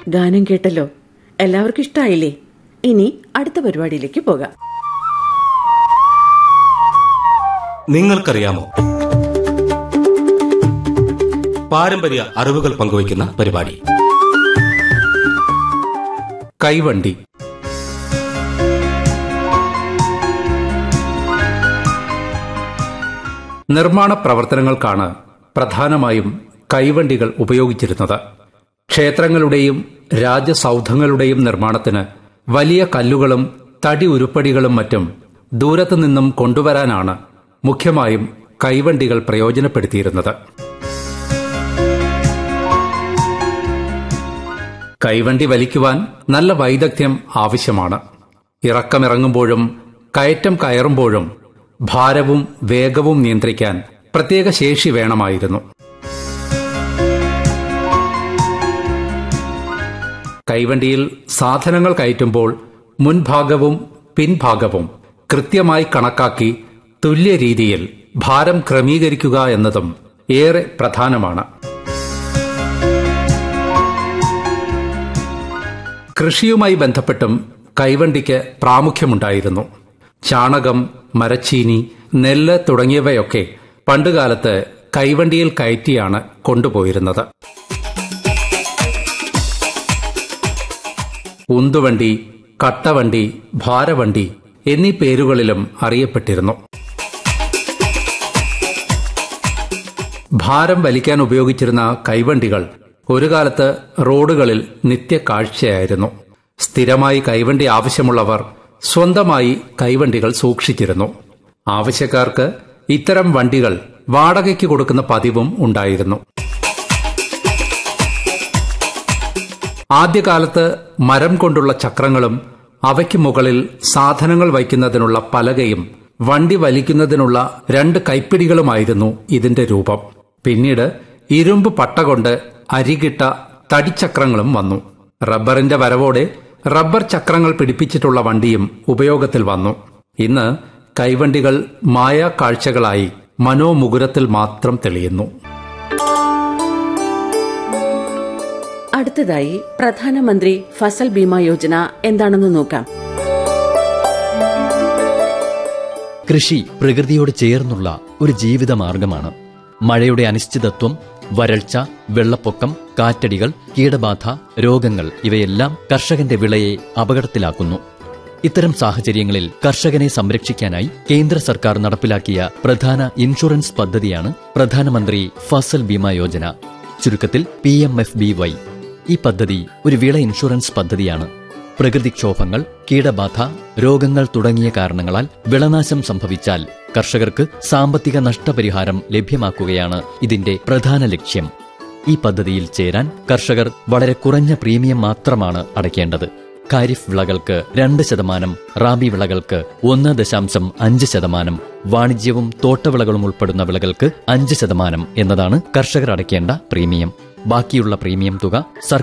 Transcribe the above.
ഗാനം കേട്ടല്ലോ എല്ലാവർക്കും ഇഷ്ടായില്ലേ ഇനി അടുത്ത പരിപാടിയിലേക്ക് പോകാം നിങ്ങൾക്കറിയാമോ പാരമ്പര്യ അറിവുകൾ പങ്കുവയ്ക്കുന്ന പരിപാടി കൈവണ്ടി നിർമ്മാണ പ്രവർത്തനങ്ങൾക്കാണ് പ്രധാനമായും കൈവണ്ടികൾ ഉപയോഗിച്ചിരുന്നത് ക്ഷേത്രങ്ങളുടെയും രാജസൗധങ്ങളുടെയും നിർമ്മാണത്തിന് വലിയ കല്ലുകളും തടി ഉരുപ്പടികളും മറ്റും ദൂരത്തു നിന്നും കൊണ്ടുവരാനാണ് മുഖ്യമായും കൈവണ്ടികൾ പ്രയോജനപ്പെടുത്തിയിരുന്നത് കൈവണ്ടി വലിക്കുവാൻ നല്ല വൈദഗ്ധ്യം ആവശ്യമാണ് ഇറക്കമിറങ്ങുമ്പോഴും കയറ്റം കയറുമ്പോഴും ഭാരവും വേഗവും നിയന്ത്രിക്കാൻ പ്രത്യേക ശേഷി വേണമായിരുന്നു കൈവണ്ടിയിൽ സാധനങ്ങൾ കയറ്റുമ്പോൾ മുൻഭാഗവും പിൻഭാഗവും കൃത്യമായി കണക്കാക്കി തുല്യ രീതിയിൽ ഭാരം ക്രമീകരിക്കുക എന്നതും ഏറെ പ്രധാനമാണ് കൃഷിയുമായി ബന്ധപ്പെട്ടും കൈവണ്ടിക്ക് പ്രാമുഖ്യമുണ്ടായിരുന്നു ചാണകം മരച്ചീനി നെല്ല് തുടങ്ങിയവയൊക്കെ പണ്ടുകാലത്ത് കൈവണ്ടിയിൽ കയറ്റിയാണ് കൊണ്ടുപോയിരുന്നത് ഉന്തുവണ്ടി കട്ടവണ്ടി ഭാരവണ്ടി എന്നീ പേരുകളിലും അറിയപ്പെട്ടിരുന്നു ഭാരം വലിക്കാൻ ഉപയോഗിച്ചിരുന്ന കൈവണ്ടികൾ ഒരു കാലത്ത് റോഡുകളിൽ നിത്യക്കാഴ്ചയായിരുന്നു സ്ഥിരമായി കൈവണ്ടി ആവശ്യമുള്ളവർ സ്വന്തമായി കൈവണ്ടികൾ സൂക്ഷിച്ചിരുന്നു ആവശ്യക്കാർക്ക് ഇത്തരം വണ്ടികൾ വാടകയ്ക്ക് കൊടുക്കുന്ന പതിവും ഉണ്ടായിരുന്നു ആദ്യകാലത്ത് മരം കൊണ്ടുള്ള ചക്രങ്ങളും അവയ്ക്ക് മുകളിൽ സാധനങ്ങൾ വയ്ക്കുന്നതിനുള്ള പലകയും വണ്ടി വലിക്കുന്നതിനുള്ള രണ്ട് കൈപ്പിടികളുമായിരുന്നു ഇതിന്റെ രൂപം പിന്നീട് ഇരുമ്പ് പട്ട കൊണ്ട് അരികിട്ട തടിച്ചക്രങ്ങളും വന്നു റബ്ബറിന്റെ വരവോടെ റബ്ബർ ചക്രങ്ങൾ പിടിപ്പിച്ചിട്ടുള്ള വണ്ടിയും ഉപയോഗത്തിൽ വന്നു ഇന്ന് കൈവണ്ടികൾ മായാ കാഴ്ചകളായി മനോമുകുരത്തിൽ മാത്രം തെളിയുന്നു അടുത്തതായി പ്രധാനമന്ത്രി ഫസൽ ബീമ യോജന എന്താണെന്ന് നോക്കാം കൃഷി പ്രകൃതിയോട് ചേർന്നുള്ള ഒരു ജീവിത മാർഗമാണ് മഴയുടെ അനിശ്ചിതത്വം വരൾച്ച വെള്ളപ്പൊക്കം കാറ്റടികൾ കീടബാധ രോഗങ്ങൾ ഇവയെല്ലാം കർഷകന്റെ വിളയെ അപകടത്തിലാക്കുന്നു ഇത്തരം സാഹചര്യങ്ങളിൽ കർഷകനെ സംരക്ഷിക്കാനായി കേന്ദ്ര സർക്കാർ നടപ്പിലാക്കിയ പ്രധാന ഇൻഷുറൻസ് പദ്ധതിയാണ് പ്രധാനമന്ത്രി ഫസൽ ബീമ യോജന ചുരുക്കത്തിൽ P M F B Y ഈ പദ്ധതി ഒരു വിള ഇൻഷുറൻസ് പദ്ധതിയാണ് പ്രകൃതിക്ഷോഭങ്ങൾ കീടബാധ രോഗങ്ങൾ തുടങ്ങിയ കാരണങ്ങളാൽ വിളനാശം സംഭവിച്ചാൽ കർഷകർക്ക് സാമ്പത്തിക നഷ്ടപരിഹാരം ലഭ്യമാക്കുകയാണ് ഇതിന്റെ പ്രധാന ലക്ഷ്യം ഈ പദ്ധതിയിൽ ചേരാൻ കർഷകർ വളരെ കുറഞ്ഞ പ്രീമിയം മാത്രമാണ് അടയ്ക്കേണ്ടത് ഖാരിഫ് വിളകൾക്ക് രണ്ട് ശതമാനം റാബി വിളകൾക്ക് ഒന്ന് ദശാംശം അഞ്ച് ശതമാനം വാണിജ്യവും തോട്ടവിളകളും ഉൾപ്പെടുന്ന വിളകൾക്ക് അഞ്ച് ശതമാനം എന്നതാണ് കർഷകർ അടയ്ക്കേണ്ട പ്രീമിയം ബാക്കിയുള്ള പ്രീമിയം തുക